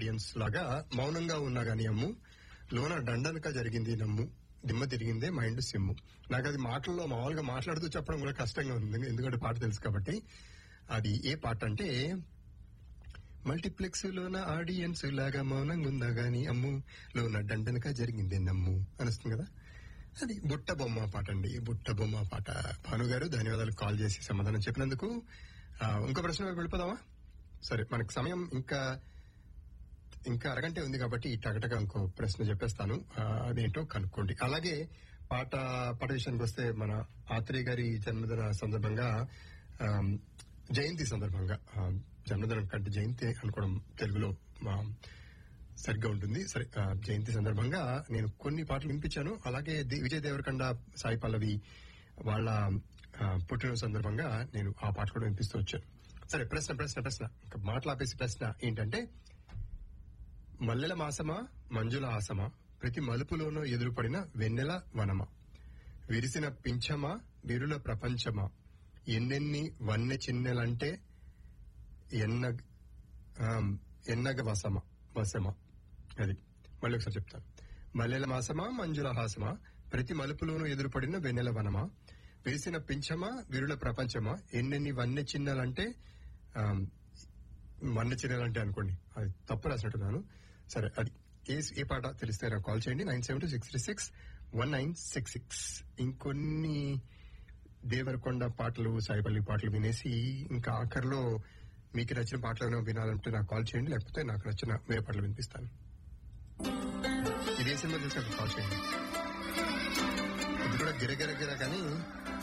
audience లాగా మౌనంగా ఉన్నా గానీ అమ్ము లోన దండనక జరిగింది నమ్ము దిమ్మ తిరిగిందే మైండ్ సిమ్ము నాకు అది మాటల్లో మామూలుగా మాట్లాడుతూ చెప్పడం కూడా కష్టంగా ఉంది ఎందుకంటే పాట తెలుసు కాబట్టి అది ఏ పాట అంటే మల్టీప్లెక్స్ లోన ఆడియన్స్ లాగా మౌనంగా ఉందా గాని అమ్ము లోన దండనక జరిగింది నమ్ము అనిస్తుంది కదా అది బుట్ట బొమ్మ పాట అండి బుట్ట బొమ్మ పాట భాను గారు ధన్యవాదాలు కాల్ చేసి సమాధానం చెప్పినందుకు ఆ, ఇంకో ప్రశ్న వైపు వెళ్ళిపోదామా సరే మనకు సమయం ఇంకా ఇంకా అరగంటే ఉంది కాబట్టి టగటగ ఇంకో ప్రశ్న చెప్పేస్తాను ఆ, అదేంటో కనుక్కోండి అలాగే పాట పాట విషయానికి వస్తే మన ఆత్రేయ గారి జన్మదిన సందర్భంగా ఆ, జయంతి సందర్భంగా ఆ, జన్మదినం కంటే జయంతి అనుకోవడం తెలుగులో ఆ, సరిగ్గా ఉంటుంది సరే ఆ, జయంతి సందర్భంగా నేను కొన్ని పాటలు వినిపించాను అలాగే ది- విజయ్ దేవరకొండ సాయి పల్లవి వాళ్ళ ఆ, పుట్టినరోజు సందర్భంగా నేను ఆ పాట కూడా వినిపిస్తూ వచ్చాను సరే ప్రశ్న ప్రశ్న ప్రశ్న ఇంకా మాట్లాపేసి ప్రశ్న ఏంటంటే మల్లెల మాసమా మంజుల ఆసమా ప్రతి మలుపులోనూ ఎదురుపడిన వెన్నెల వనమా విరిసిన పింఛమా విరుల ప్రపంచమా ఎన్నెన్ని వన్నె చిన్నెలంటే ఎన్న ఆమ్, ఎన్నగ వసమా వసమా అది మళ్ళీ ఒకసారి చెప్తాను మల్లెల మాసమా మంజుల హాసమా ప్రతి మలుపులోనూ ఎదురుపడిన వెన్నెల వనమా విరిసిన పింఛమా విరుల ప్రపంచమా ఎన్నెన్ని వన్నె చిన్నలంటే ఆమ్, వన్నె చిన్నలంటే అనుకోండి అది తప్పు రాసినట్టున్నాను సరే అది ఏ ఏ పాట తెలిస్తే నాకు కాల్ చేయండి nine seven two six three six one nine six six ఇంకొన్ని దేవరకొండ పాటలు సాయిపల్లి పాటలు వినేసి ఇంకా ఆఖరిలో మీకు నచ్చిన పాటలు ఏమైనా వినాలంటే నాకు కాల్ చేయండి లేకపోతే నాకు నచ్చిన వేరే పాటలు వినిపిస్తాను ఇదే సినిమా చూసి నాకు కాల్ చేయండి ఇది కూడా గిరగిర గిర కానీ